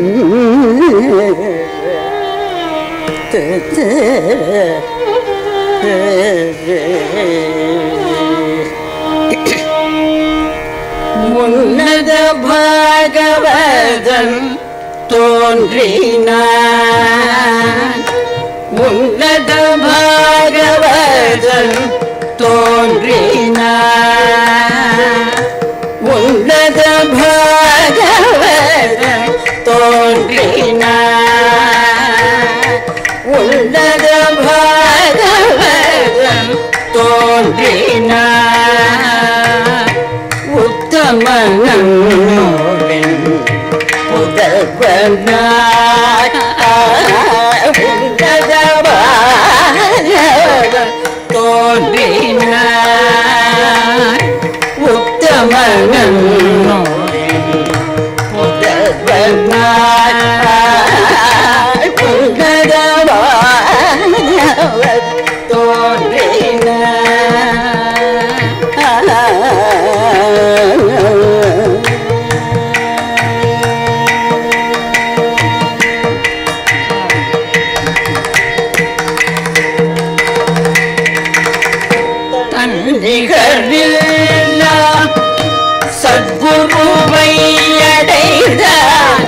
உன்னத பாகவதன் தோன்றினான் உன்னத பாகவதன் தோன்றினான் உன்னத பாகவதன் தோன்றினான் உன்னத பாகவதன் தோன்றினான் உத்தமனோவின் புதல்வனாய் உன்னதவானவன் தோன்றினாய் உத்தமனோவின் புதல்வனாய் உன்னதவானவன் தோன்றினாய் தன்னிகரில்லா சத்குருவை அடைந்தான்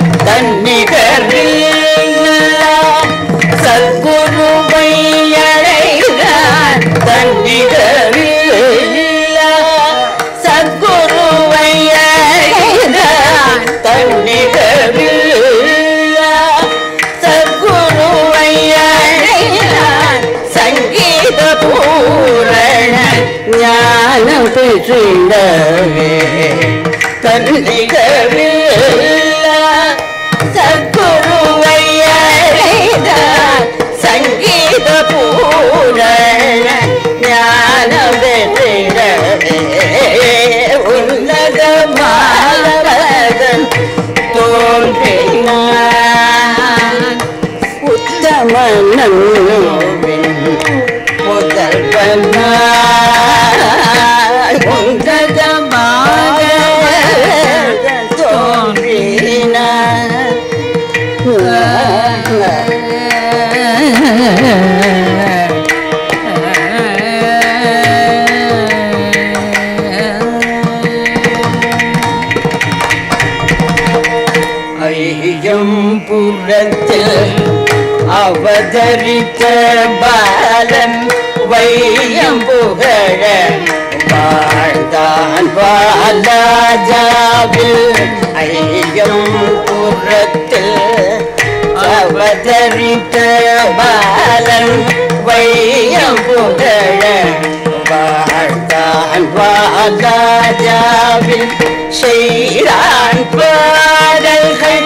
தன்னிகரில்லா சத்குருவை அடைந்தான் தன்னிகரில்லா சத்குருவை அடைந்தான் தன்னிகரில்லா சத்குருவை அடைந்தான் சங்கீத பூரண ஞானம் பெற்றிடவே தன்னிகரில்லா சத்குருவை அடைந்தான் சங்கீத பூரண ஞானம் பெற்றிடவே உன்னத மாலவதன் தோன்றினான் உத்தமனோவின் முதல்வனாய் உன்னதமாக தோன்றினான் ஐயம் புறத்தில் அவதரித்த பாலன் வையம் புகழ வாழ்ந்தான் வாலாஜாவில் ஐயம் புறத்தில் அவதரித்த பாலன் வையம் புகழ வாழ்ந்தான் வாலாஜாவில் செய்தான் பாடல்கள்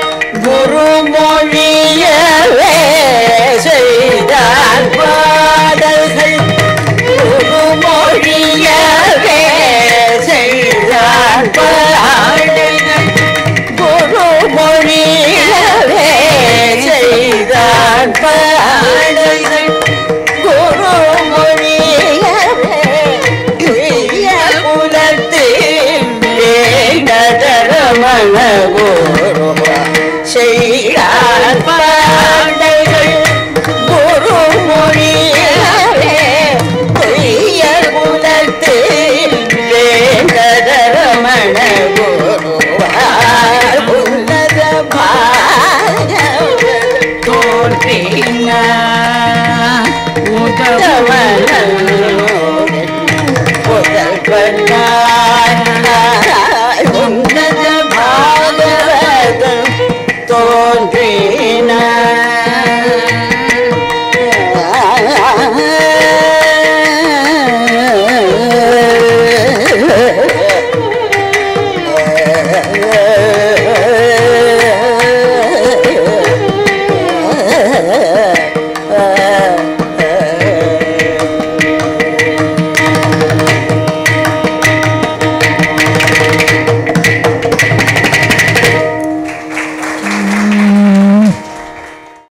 குருமொழியவே செய்தான் பாடல்கள் குருமொழியவே செய்தான் பாடல்கள் குருமொழியவே செய்தான் பாடல்கள் குருமொழியவே புலத்தில் நடரமணவோ